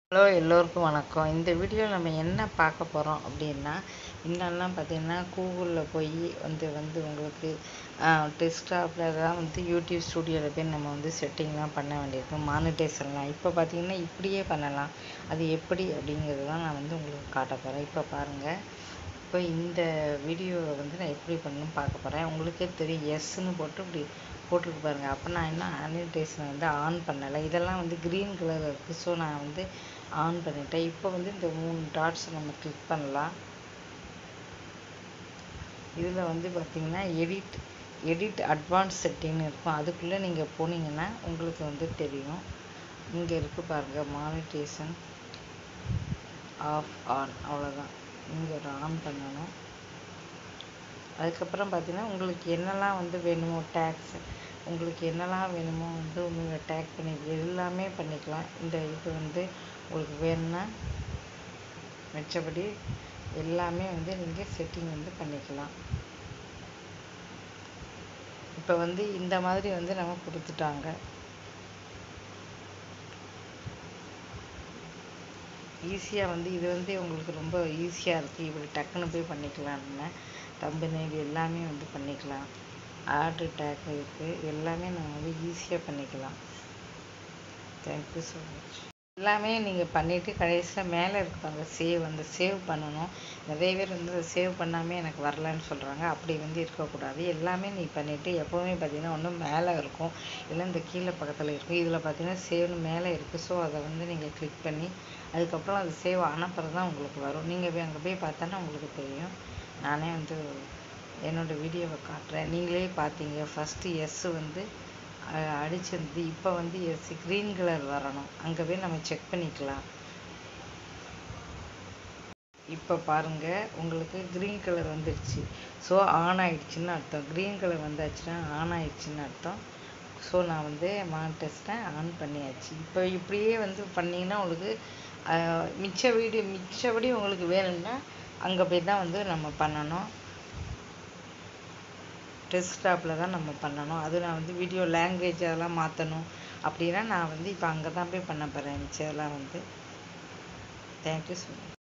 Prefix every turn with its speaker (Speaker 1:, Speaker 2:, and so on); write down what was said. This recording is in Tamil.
Speaker 1: ஹலோ எல்லோருக்கும் வணக்கம் இந்த வீடியோவில் நம்ம என்ன பார்க்க போகிறோம் அப்படின்னா முன்னெல்லாம் பார்த்தீங்கன்னா கூகுளில் போய் வந்து வந்து உங்களுக்கு டெஸ்க்டாப்பில் தான் வந்து யூடியூப் ஸ்டூடியோவில் போய் நம்ம வந்து செட்டிங்லாம் பண்ண வேண்டியிருக்கும் மானிட்டேஷன்லாம் இப்போ பார்த்தீங்கன்னா இப்படியே பண்ணலாம் அது எப்படி அப்படிங்கிறது தான் நான் வந்து உங்களுக்கு காட்ட போகிறேன் இப்போ பாருங்கள் இப்போ இந்த வீடியோவை வந்து நான் எப்படி பண்ணணும் பார்க்க போகிறேன் உங்களுக்கே தெரியும் எஸ்ன்னு போட்டு இப்படி போட்டிருக்கு பாருங்கள் அப்போ நான் இன்னும் ஆனிடேஷனை வந்து ஆன் பண்ணலை இதெல்லாம் வந்து க்ரீன் கலர் இருக்குது ஸோ நான் வந்து ஆன் பண்ணிட்டேன் இப்போ வந்து இந்த மூணு டாட்ஸ் நம்ம கிளிக் பண்ணலாம் இதில் வந்து பார்த்திங்கன்னா எடிட் எடிட் அட்வான்ஸ் செட்டிங்னு இருக்கும் அதுக்குள்ளே நீங்கள் போனீங்கன்னா உங்களுக்கு வந்து தெரியும் இங்கே இருக்குது பாருங்கள் மானிட்டேஷன் ஆஃப் ஆன் அவ்வளோதான் இங்கே ஒரு ஆன் பண்ணணும் அதுக்கப்புறம் பார்த்தீங்கன்னா உங்களுக்கு என்னெல்லாம் வந்து வேணுமோ டேக்ஸ் உங்களுக்கு என்னெல்லாம் வேணுமோ வந்து நீங்கள் டேக் பண்ணி எல்லாமே பண்ணிக்கலாம் இந்த இது வந்து உங்களுக்கு வேணும்னா மிச்சபடி எல்லாமே வந்து நீங்கள் செட்டிங் வந்து பண்ணிக்கலாம் இப்போ வந்து இந்த மாதிரி வந்து நம்ம கொடுத்துட்டாங்க ஈஸியாக வந்து இது வந்து உங்களுக்கு ரொம்ப ஈஸியாக இருக்குது இப்படி டக்குன்னு போய் பண்ணிக்கலாம்னு தம்பு இது எல்லாமே வந்து பண்ணிக்கலாம் ஆர்டர் டேக் இருக்குது எல்லாமே நம்ம வந்து ஈஸியாக பண்ணிக்கலாம் தேங்க்யூ ஸோ மச் எல்லாமே நீங்கள் பண்ணிவிட்டு கடைசியில் மேலே இருப்பாங்க சேவ் அந்த சேவ் பண்ணணும் நிறைய பேர் வந்து அதை சேவ் பண்ணாமல் எனக்கு வரலன்னு சொல்கிறாங்க அப்படி வந்து இருக்கக்கூடாது எல்லாமே நீ பண்ணிவிட்டு எப்போவுமே பார்த்தீங்கன்னா ஒன்று மேலே இருக்கும் இல்லை இந்த கீழே பக்கத்தில் இருக்கும் இதில் பார்த்தீங்கன்னா சேவ்னு மேலே இருக்குது ஸோ அதை வந்து நீங்கள் கிளிக் பண்ணி அதுக்கப்புறம் அது சேவ் ஆனப்புறம் தான் உங்களுக்கு வரும் நீங்கள் போய் அங்கே போய் பார்த்தானா உங்களுக்கு தெரியும் நானே வந்து என்னோடய வீடியோவை காட்டுறேன் நீங்களே பார்த்தீங்க ஃபஸ்ட்டு எஸ்ஸு வந்து அடிச்சிருந்து இப்போ வந்து எஸ் க்ரீன் கலர் வரணும் அங்கே போய் நம்ம செக் பண்ணிக்கலாம் இப்போ பாருங்கள் உங்களுக்கு க்ரீன் கலர் வந்துடுச்சு ஸோ ஆன் ஆயிடுச்சுன்னு அர்த்தம் க்ரீன் கலர் வந்தாச்சுன்னா ஆன் ஆயிடுச்சுன்னு அர்த்தம் ஸோ நான் வந்து மானிட்டர்ஸ்ட்டை ஆன் பண்ணியாச்சு இப்போ இப்படியே வந்து பண்ணிங்கன்னா உங்களுக்கு மிச்ச வீடியோ மிச்சபடி உங்களுக்கு வேணும்னா அங்கே போய் தான் வந்து நம்ம பண்ணணும் டெஸ்க்டாப்பில் தான் நம்ம பண்ணணும் அது நான் வந்து வீடியோ லாங்குவேஜ் அதெல்லாம் மாற்றணும் அப்படின்னா நான் வந்து இப்போ அங்கே தான் போய் பண்ண போகிறேன் மிச்சதெல்லாம் வந்து தேங்க்யூ ஸோ மச்